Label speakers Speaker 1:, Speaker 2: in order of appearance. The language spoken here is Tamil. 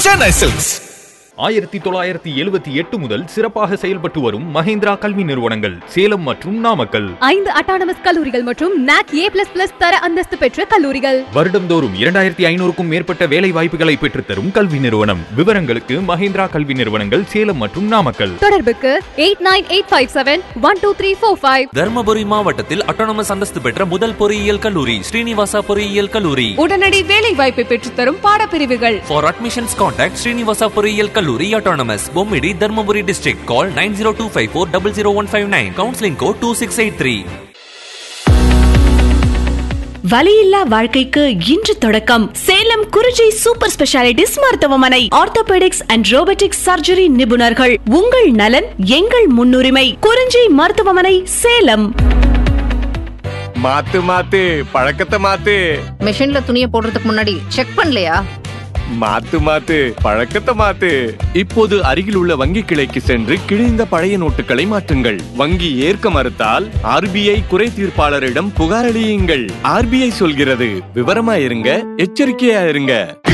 Speaker 1: சென்னை சில்க்ஸ்
Speaker 2: ஆயிரத்தி தொள்ளாயிரத்தி எழுபத்தி எட்டு முதல் சிறப்பாக செயல்பட்டு வரும் மஹேந்திரா கல்வி நிறுவனங்கள் சேலம் மற்றும் நாமக்கல்
Speaker 3: ஐந்து அட்டானமஸ் கல்லூரிகள் மற்றும் நாக் ஏ பிளஸ் பிளஸ் தர அந்தஸ்து பெற்ற கல்லூரிகள்
Speaker 2: வருடம்தோறும் இரண்டாயிரத்தி ஐநூறுக்கும் மேற்பட்ட வேலை வாய்ப்புகளை பெற்றுத்தரும் கல்வி நிறுவனம் விவரங்களுக்கு மஹேந்திரா கல்வி நிறுவனங்கள் சேலம் மற்றும் நாமக்கல்
Speaker 3: தொடர்புக்கு eight nine eight five seven one two three four five
Speaker 4: Dharmapuri மாவட்டத்தில் அட்டானமஸ் அந்தஸ்து பெற்ற முதல் பொறியியல் கல்லூரி ஸ்ரீனிவாசா பொறியியல் கல்லூரி
Speaker 3: உடனடி வேலை வாய்ப்பை பெற்றுத்தரும் பாடப்பிரிவுகள்
Speaker 4: ஃபார் அட்மிஷன்ஸ் கான்டாக்ட் ஸ்ரீனிவாசா பொறியியல் கல்லூரி autonomous Bommidi Dharmapuri district call nine zero two five four double zero one five nine counselling code two six eight three
Speaker 5: வலியில்லா வாழ்க்கைக்கு இன்று தொடக்கம் சேலம் குறிஞ்சி சூப்பர் ஸ்பெஷாலிட்டிஸ் மருத்துவமனை ஆர்த்தோபெடிக்ஸ் அண்ட் ரோபோட்டிக்ஸ் சர்ஜரி நிபுணர்கள் உங்கள் நலன் எங்கள் முன்னுரிமை குறிஞ்சி மருத்துவமனை சேலம்
Speaker 6: மாத்து மாத்து பழக்கத்தை மாத்து
Speaker 7: மிஷின்ல துணியை போடுறதுக்கு முன்னாடி செக் பண்ணலையா
Speaker 6: மாத்து மாத்து பழக்கத்தை மாத்து இப்போது அருகில் உள்ள வங்கி கிளைக்கு சென்று கிழிந்த பழைய நோட்டுகளை மாற்றுங்கள் வங்கி ஏற்க மறுத்தால் ஆர்பிஐ குறை தீர்ப்பாளரிடம் புகாரளியுங்கள் ஆர்பிஐ சொல்கிறது விவரமா இருங்க எச்சரிக்கையா இருங்க